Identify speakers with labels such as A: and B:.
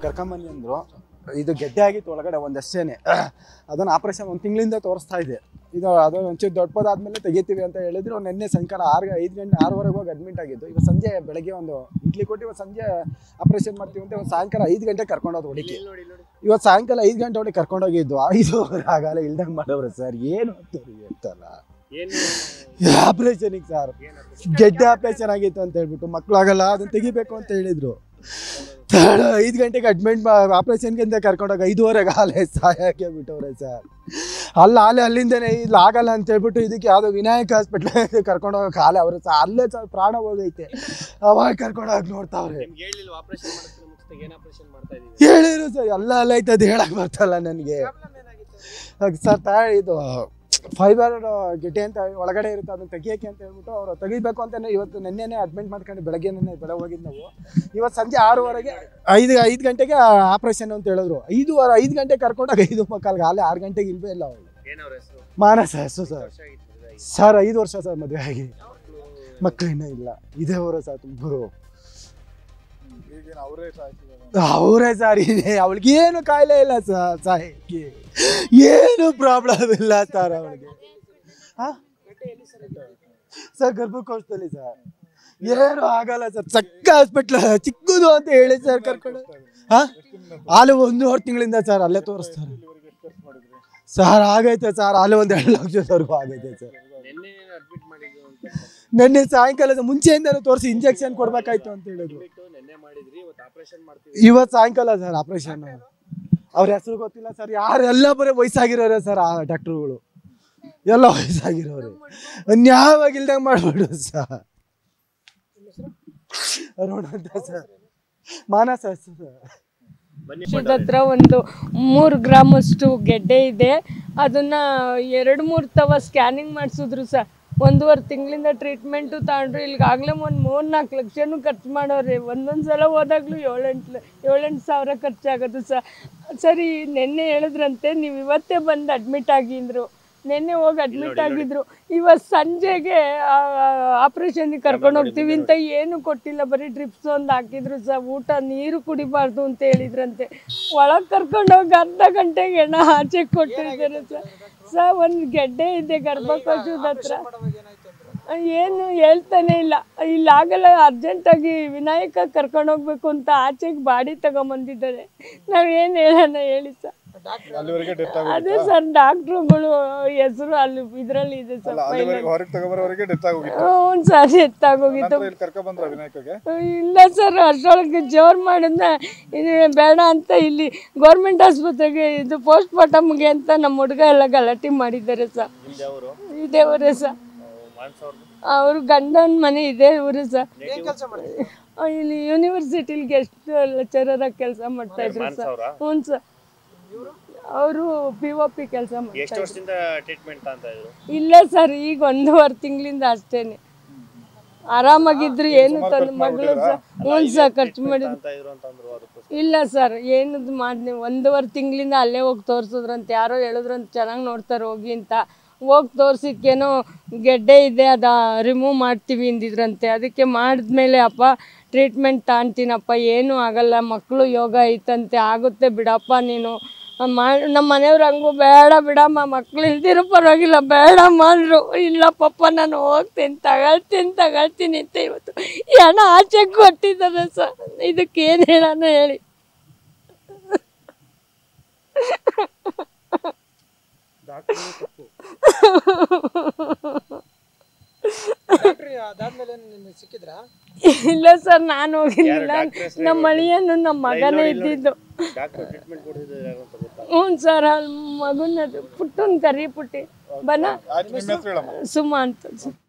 A: ಕರ್ಕೊಂಬನ್ನಿ ಅಂದರು ಇದು ಗೆಡ್ಡೆ ಆಗಿತ್ತು ಒಳಗಡೆ ಒಂದಷ್ಟೇನೆ ಅದನ್ನು ಆಪ್ರೇಷನ್ ಒಂದು ತಿಂಗಳಿಂದ ತೋರಿಸ್ತಾ ಇದೆ ಇದು ಅದು ಒಂಚೂರು ದೊಡ್ಡದಾದ್ಮೇಲೆ ತೆಗಿತೀವಿ ಅಂತ ಹೇಳಿದ್ರು ನಿನ್ನೆ ಸಾಯಂಕಾಲ ಆರು ಐದು ಗಂಟೆ ಆರೂವರೆಗೆ ಹೋಗಿ ಅಡ್ಮಿಟ್ ಆಗಿದ್ದು ಇವತ್ತು ಸಂಜೆ ಬೆಳಗ್ಗೆ ಒಂದು ಇಡ್ಲಿ ಕೊಟ್ಟು ಇವತ್ತು ಸಂಜೆ ಆಪ್ರೇಷನ್ ಮಾಡ್ತೀವಿ ಅಂತ ಇವತ್ತು ಸಾಯಂಕಾಲ ಐದು ಗಂಟೆಗೆ ಕರ್ಕೊಂಡೋದು ಹುಡುಗಿ ಇವತ್ತು ಸಾಯಂಕಾಲ ಐದು ಗಂಟೆ ಒಳಗೆ ಕರ್ಕೊಂಡೋಗಿದ್ದು ಐದು ಆಗಲ್ಲ ಇಲ್ದಂಗೆ ಮಾಡವ್ರೆ ಸರ್ ಏನು ಅಂತ ಗೊತ್ತಲ್ಲ
B: ಏನು
A: ಆಪ್ರೇಷನಿಗೆ ಸರ್ ಗೆಡ್ಡೆ ಆಪ್ರೇಷನ್ ಆಗಿತ್ತು ಅಂತ ಹೇಳ್ಬಿಟ್ಟು ಮಕ್ಕಳಾಗಲ್ಲ ಅದನ್ನ ತೆಗಿಬೇಕು ಅಂತ ಹೇಳಿದ್ರು ಐದು ಗಂಟೆಗೆ ಅಡ್ಮಿಟ್ ಆಪ್ರೇಷನ್ಗೆ ಅಂತ ಕರ್ಕೊಂಡೋಗಿ ಐದುವರೆಗೆ ಹಾಲೆ ಸಹಾಯಕ್ಕೆ ಬಿಟ್ಟವ್ರೆ ಸರ್ ಅಲ್ಲ ಅಲ್ಲೇ ಅಲ್ಲಿಂದನೇ ಇಲ್ಲಿ ಆಗಲ್ಲ ಅಂತ ಹೇಳ್ಬಿಟ್ಟು ಇದಕ್ಕೆ ಯಾವುದೋ ವಿನಾಯಕ ಹಾಸ್ಪಿಟ್ಲ್ ಕರ್ಕೊಂಡೋಗಕ್ಕೆ ಹಾಲೆ ಅವ್ರೆ ಸರ್ ಅಲ್ಲೇ ಸರ್ ಪ್ರಾಣ ಹೋಗೈತೆ ಅವಾಗ ಕರ್ಕೊಂಡೋಗಿ ನೋಡ್ತಾವ್ರೆ
B: ನಿಮ್ಗೆ ಹೇಳಿಲ್ವಾ ಆಪರೇಷನ್ ಮಾಡೋದಕ್ಕೆ ಮುಗಿಸ್ದಾಗ ಏನು ಆಪರೇಷನ್ ಮಾಡ್ತಾ ಇದೀವಿ
A: ಹೇಳಿರು ಸರ್ ಎಲ್ಲ ಅಲ್ಲ ಐತೆ ಅದು ಹೇಳಕ್ ಬರ್ತಲ್ಲ ನನಗೆ ಸರ್ ತಾ ಇದು ಫೈಬರ್ ಗೆಡ್ಡೆ ಅಂತ ಒಳಗಡೆ ಇರುತ್ತೆ ಅದನ್ನ ತೆಗಿಯಕ್ಕೆ ಅಂತ ಹೇಳ್ಬಿಟ್ಟು ಅವರು ತೆಗಿಬೇಕು ಅಂತಾನೆ ಇವತ್ತು ನಿನ್ನೆನೆ ಅಡ್ಮಿಟ್ ಮಾಡ್ಕೊಂಡು ಬೆಳಗ್ಗೆ ನೆನ್ನೆ ಬೆಳಗ್ಗೆ ಹೋಗಿದ್ದು ನಾವು ಇವತ್ತು ಸಂಜೆ ಆರೂವರೆಗೆ ಐದು ಐದು ಗಂಟೆಗೆ ಆಪ್ರೇಷನ್ ಅಂತ ಹೇಳಿದ್ರು ಐದುವರೆ ಐದು ಗಂಟೆಗೆ ಕರ್ಕೊಂಡಾಗ ಐದು ಮಕ್ಕಳಿಗೆ ಅಲ್ಲೇ ಆರು ಗಂಟೆಗೆ ಇಲ್ವೇ ಇಲ್ಲ ಅವಳು
B: ಏನವ್ರ ಹೆಸರು
A: ಮಾನಸ ಹೆಸರು ಸರ್
B: ವರ್ಷ ಆಗಿತ್ತು ಮದುವೆ ಆಗಿ.
A: ಸರ್ ಐದು ವರ್ಷ ಸರ್ ಮದುವೆ ಆಗಿ
B: ಮಕ್ಳು
A: ಮಕ್ಕಳಿನ್ನ ಇಲ್ಲ ಇದೇ ಅವರು ಸರ್ ತುಮಕೂರು
C: ಈಗಿನ ಅವರೇ ಸಾಯ್ತಿದ್ದಾರೆ
A: ಅವರೇ ಸರ್ ಇದೆ ಅವಳಿಗೆ ಏನು ಕಾಯಿಲೆ ಇಲ್ಲ ಸರ್ ಸಾಯಕ್ಕೆ ಏನು ಪ್ರಾಬ್ಲಮ್ ಇಲ್ಲ ಸರ್ ಅವಳಿಗೆ ಸರ್ ಗರ್ಭಕೋಶದಲ್ಲಿ ಸರ್ ಏನು ಆಗಲ್ಲ ಸರ್ ಚಕ್ಕ ಹಾಸ್ಪಿಟ್ಲ್ ಚಿಕ್ಕದು ಅಂತ ಹೇಳಿ ಸರ್ ಕರ್ಕೊಂಡು ಹಾ ಅಲ್ಲಿ ಒಂದೂವರೆ ತಿಂಗಳಿಂದ ಸರ್ ಅಲ್ಲೇ ತೋರಿಸ್ತಾರೆ
C: ಇಲ್ಲಿವರೆಗೆ ಎಷ್ಟು ಖರ್ಚು ಮಾಡಿದ್ರಿ
A: ಸರ್ ಆಗೈತೆ ಸರ್ ಅಲ್ಲಿ ಒಂದು ಎರಡು ಲಕ್ಷದವರೆಗೂ ಆಗೈತೆ ಸರ್
B: ನಿನ್ನೆ ಅಡ್ಮಿಟ್ ಮಾಡಿದ್ದು ಅಂತ
A: ನಿನ್ನೆ ಸಾಯಂಕಾಲದ ಮುಂಚೆಯಿಂದನೂ ತೋರಿಸಿ ಇಂಜೆಕ್ಷನ್ ಕೊಡ್ಬೇಕಾಯ್ತು ಅಂತ ಹೇಳಿದ್ರು
B: ಬಿಟ್ಟು ನಿನ್ನೆ ಮಾಡಿದ್ರಿ ಇವತ್ತು ಆಪರೇಷನ್ ಮಾಡ್ತೀವಿ
A: ಇವತ್ತು ಸಾಯಂಕಾಲ ಸರ್ ಆಪರೇಷನ್ ಅವ್ರ ಹೆಸರು ಗೊತ್ತಿಲ್ಲ ಸರ್ ಯಾರೆಲ್ಲ ಬರೀ ವಯಸ್ಸಾಗಿರೋರೆ ಸರ್ ಆ ಡಾಕ್ಟ್ರುಗಳು ಎಲ್ಲ ವಯಸ್ಸಾಗಿರೋರು ಅನ್ಯಾಯವಾಗಿಲ್ದಂಗೆ ಮಾಡ್ಬಿಡು ಸರ್ ಅರುಣ್ ಅಂತ ಸರ್ ಮಾನಸ ಹೆಸರು ಸರ್
B: ಬನ್ನಿ
D: ವರ್ಷದ ಹತ್ರ ಒಂದು ಮೂರು ಗ್ರಾಮ್ ಅಷ್ಟು ಗೆಡ್ಡೆ ಇದೆ ಅದನ್ನ ಎರಡು ಮೂರು ತವ ಸ್ಕ್ಯಾನಿಂಗ್ ಮಾಡಿಸಿದ್ರು ಸರ್ ಒಂದೂವರೆ ತಿಂಗಳಿಂದ ಟ್ರೀಟ್ಮೆಂಟು ತಗೊಂಡ್ರು ಇಲ್ಲಿಗಾಗಲೇ ಒಂದು ಮೂರು ನಾಲ್ಕು ಲಕ್ಷನೂ ಖರ್ಚು ಮಾಡೋರೆ ಒಂದೊಂದು ಸಲ ಹೋದಾಗಲೂ ಏಳೆಂಟು ಏಳೆಂಟು ಸಾವಿರ ಖರ್ಚಾಗೋದು ಸರ್ ಸರಿ ನಿನ್ನೆ ಹೇಳಿದ್ರಂತೆ ನೀವು ಇವತ್ತೇ ಬಂದು ಅಡ್ಮಿಟ್ ಆಗಿದ್ರು ನಿನ್ನೆ ಹೋಗಿ ಅಡ್ಮಿಟ್ ಆಗಿದ್ರು ಇವತ್ತು ಸಂಜೆಗೆ ಆಪ್ರೇಷನ್ಗೆ ಕರ್ಕೊಂಡು ಹೋಗ್ತೀವಿ ಅಂತ ಏನು ಕೊಟ್ಟಿಲ್ಲ ಬರೀ ಡ್ರಿಪ್ಸ್ ಒಂದು ಹಾಕಿದ್ರು ಸರ್ ಊಟ ನೀರು ಕುಡಿಬಾರ್ದು ಅಂತ ಹೇಳಿದ್ರಂತೆ ಒಳಗೆ ಕರ್ಕೊಂಡು ಹೋಗಿ ಅರ್ಧ ಗಂಟೆಗೆ ಎಣ ಆಚೆ ಕೊಟ್ಟಿದ್ದಾರೆ ಸರ್ ಸರ್ ಒಂದು ಗೆಡ್ಡೆ ಇದೆ ಗರ್ಭಕೋಶದ ಹತ್ರ ಏನು ಹೇಳ್ತಾನೆ ಇಲ್ಲ ಇಲ್ಲಾಗಲ್ಲ ಅರ್ಜೆಂಟಾಗಿ ವಿನಾಯಕ ಕರ್ಕೊಂಡು ಹೋಗ್ಬೇಕು ಅಂತ ಆಚೆಗೆ ಬಾಡಿ ತಗೊಂಬಂದಿದ್ದಾರೆ ನಾವೇನು ಹೇಳೋಣ ಹೇಳಿ ಸರ್
C: ಅಲ್ಲಿವರೆಗೆ ಡೆತ್
D: ಅದೇ ಸರ್ ಡಾಕ್ಟ್ರುಗಳು ಹೆಸರು ಅಲ್ಲಿ ಇದರಲ್ಲಿ ಇದೆ ಸರ್
C: ಅಲ್ಲ ಅಲ್ಲಿವರೆಗೆ ಹೊರಗೆ ತಗೊಬರೋವರೆಗೆ ಡೆತ್ ಆಗೋಗಿತ್ತು
D: ಹ್ಞೂ ಸರ್ ಎತ್ತಾಗೋಗಿತ್ತು
C: ನಂತರ ಇಲ್ಲಿ ಕರ್ಕೊ ಬಂದ್ರ ವಿನಾಯಕಗೆ
D: ಇಲ್ಲ ಸರ್ ಅಷ್ಟರೊಳಗೆ ಜೋರು ಮಾಡಿದ್ನ ಇದು ಬೇಡ ಅಂತ ಇಲ್ಲಿ ಗೌರ್ಮೆಂಟ್ ಆಸ್ಪತ್ರೆಗೆ ಇದು ಪೋಸ್ಟ್ ಮಾರ್ಟಮ್ಗೆ ಅಂತ ನಮ್ಮ ಹುಡುಗ ಎಲ್ಲ ಗಲಾಟೆ ಮಾಡಿದ್ದಾರೆ ಸರ್
B: ನಿಮ್ದು ಅವರು
D: ಇದೇ ಊರೇ ಸರ್
B: ಮಾನ್ಸವ್ರದ್ದು
D: ಅವ್ರ ಗಂಡನ ಮನೆ ಇದೆ ಊರು ಸರ್ ಆ, ಇಲ್ಲಿ ಯೂನಿವರ್ಸಿಟಿಲಿ ಗೆಸ್ಟ್ ಲೆಕ್ಚರರ್ ಕೆಲಸ ಮಾಡ್ತಾ ಇದ್ರು ಸರ್
B: ಮಾನ್ಸವ್ರ
D: ಹ್ಞೂ ಸರ್ ಅವರು ಪಿ ಒ ಪಿ ಕೆಲಸ
B: ಎಷ್ಟು
D: ಮಾಡ್ತಾ ಇದ್ರು
B: ವರ್ಷದಿಂದ ಟ್ರೀಟ್ಮೆಂಟ್ ಅಂತ ಇದ್ರು
D: ಇಲ್ಲ ಸರ್ ಈಗ ಒಂದೂವರೆ ತಿಂಗಳಿಂದ ಅಷ್ಟೇನೆ ಆರಾಮಾಗಿದ್ರು ಏನು ತಂದು ಮಗಳು ಸರ್ ಹ್ಞೂ ಸರ್ ಖರ್ಚು ಮಾಡಿದ್ರು
B: ಅಂತ ಇದ್ರು ಅಂತಂದ್ರು ಅದಕ್ಕೋಸ್ಕರ
D: ಇಲ್ಲ ಸರ್ ಏನದು ಮಾಡಿ ಒಂದೂವರೆ ತಿಂಗಳಿಂದ ಅಲ್ಲೇ ಹೋಗಿ ತೋರಿಸಿದ್ರಂತೆ ಯಾರೋ ಹೇಳಿದ್ರಂತ ಚೆನ್ನಾಗಿ ನೋಡ್ತಾರೆ ಹೋಗಿ ಅಂತ ಹೋಗಿ ತೋರ್ಸಿಕ್ಕೇನೋ ಗೆಡ್ಡೆ ಇದೆ ಅದ ರಿಮೂವ್ ಮಾಡ್ತೀವಿ ಅಂದಿದ್ರಂತೆ ಅದಕ್ಕೆ ಮಾಡಿದ್ಮೇಲೆ ಅಪ್ಪ ಟ್ರೀಟ್ಮೆಂಟ್ ತಾಣ್ತೀನಪ್ಪ ಏನೂ ಆಗಲ್ಲ ಮಕ್ಕಳು ಯೋಗ ಐತಂತೆ ಆಗುತ್ತೆ ಬಿಡಪ್ಪ ನೀನು ಮಾಡಿ ನಮ್ಮ ಮನೆಯವ್ರು ಹಂಗು ಬೇಡ ಬಿಡಮ್ಮ ಮಕ್ಳು ಇಲ್ದಿರೋ ಪರವಾಗಿಲ್ಲ ಬೇಡಮ್ಮ ಅಂದರು ಇಲ್ಲ ಪಪ್ಪ ನಾನು ಹೋಗ್ತೀನಿ ತಗೊಳ್ತೀನಿ ತಗೊಳ್ತೀನಿ ಅಂತ ಇವತ್ತು ಈ ಹಣ ಆಚೆ ಕೊಟ್ಟಿದ್ದಾರೆ ಸರ್ ಇದಕ್ಕೆ ಏನು ಹೇಳೋಣ ಹೇಳಿ ಇಲ್ಲ ಸರ್ ನಾನು ಹೋಗಿರ್ಲಿಲ್ಲ ನಮ್ಮ ಮಳಿಯನ್ನು ನಮ್ಮ ಮಗನೇ ಇದ್ದಿದ್ದು
B: ಡಾಕ್ಟರ್ ಟ್ರೀಟ್ಮೆಂಟ್ ಕೊಡ್ತಿದ್ರು ಯಾರು ಅಂತ ಗೊತ್ತಾ
D: ಹ್ಞೂ ಸರ್ ಅಲ್ಲಿ ಮಗುನ ಪುಟ್ಟನ್ ಕರಿ ಪುಟ್ಟಿ ಬನ
C: ಆಯ್ತು ನಿಮ್ಮ ಹೆಸರು ಹೇಳಮ್ಮ
D: ಸುಮಾ ಅಂತ